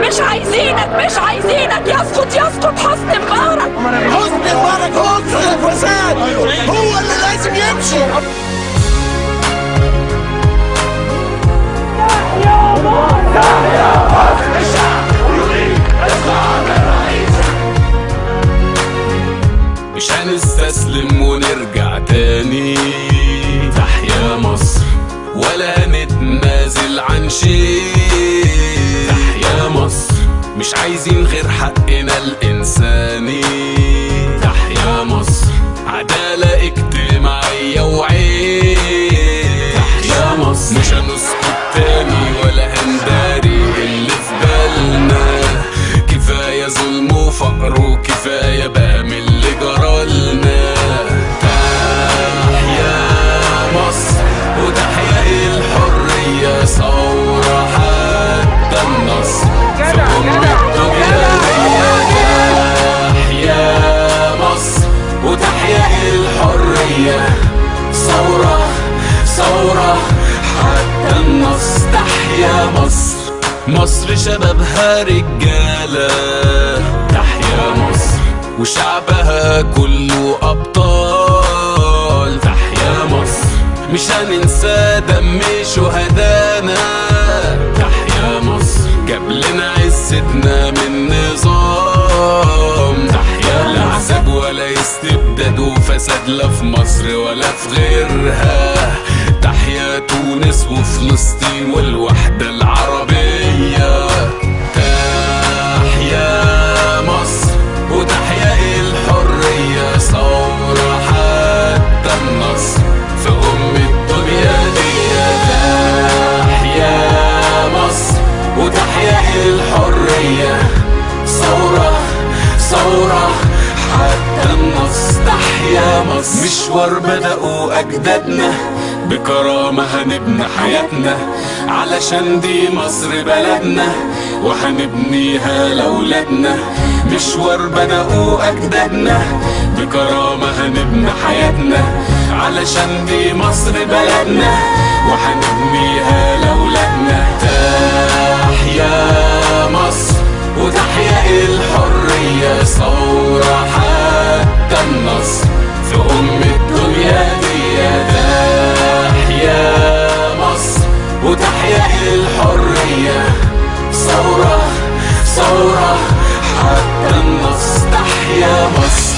مش عايزينك مش عايزينك يسقط يسقط حسني مبارك حسني مبارك عنصر الفساد هو اللي لازم يمشي مش هنستسلم ونرجع تاني تحيا مصر ولا نتنازل عن شيء تحيا مصر مش عايزين غير حقنا الإنساني تحيا مصر عدالة اجتماعية وعين تحيا مصر مش هنسكت تاني ولا هنداري اللي في بالنا كفاية ظلم وفقر وكفاية بقى من اللي جرالنا تحيا مصر وتحيا الحرية ثورة حتى النصر في أم الدنيا تحيا مصر وتحيا الحرية ثورة ثورة حتى النصر تحيا مصر مصر شبابها رجالة تحيا مصر وشعبها كله أبطال تحيا مصر مش هننسى دم شهدانا تحيا مصر جاب لنا عزتنا من نظام تحيا لا عذاب ولا استبداد وفساد لا في مصر ولا في غيرها تحيا تونس وفلسطين والوحدة العربية تحيا مصر وتحيا الحرية ثورة حتى النصر في أم الدنيا دي تحيا مصر وتحيا الحرية ثورة ثورة حتى النصر تحيا مصر مشوار بدأوا أجدادنا بكرامة هنبني حياتنا علشان دي مصر بلدنا وهنبنيها لأولادنا مشوار بدأوا أجدادنا بكرامة هنبني حياتنا علشان دي مصر بلدنا وهنبنيها لأولادنا تحيا مصر وتحيا الحرية ثورة حتى النصر في أم الدنيا دي تحيا مصر وتحيا الحرية ثورة ثورة حتى النصر تحيا مصر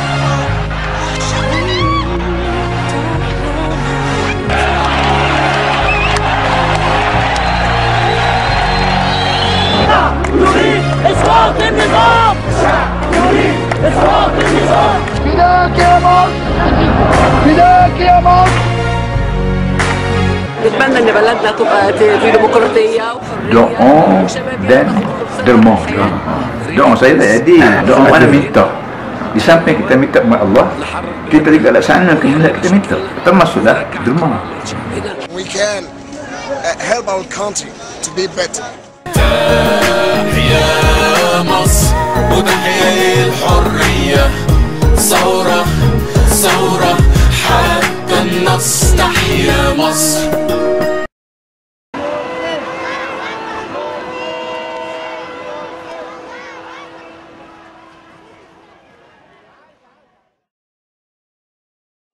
اسقاط النظام اسقاط النظام فداك يا مصر فداك يا مصر نتمنى ان بلدنا تبقى في ديمقراطيه doa dan derma. Doa saya tak jadi. Doa mana minta. Di samping kita minta kepada Allah, kita juga laksanakan benda kita minta. Termasuklah derma. we can uh, help our country to be better تحيا مصر وتحيا الحرية ثورة ثورة حتى النصر تحيا مصر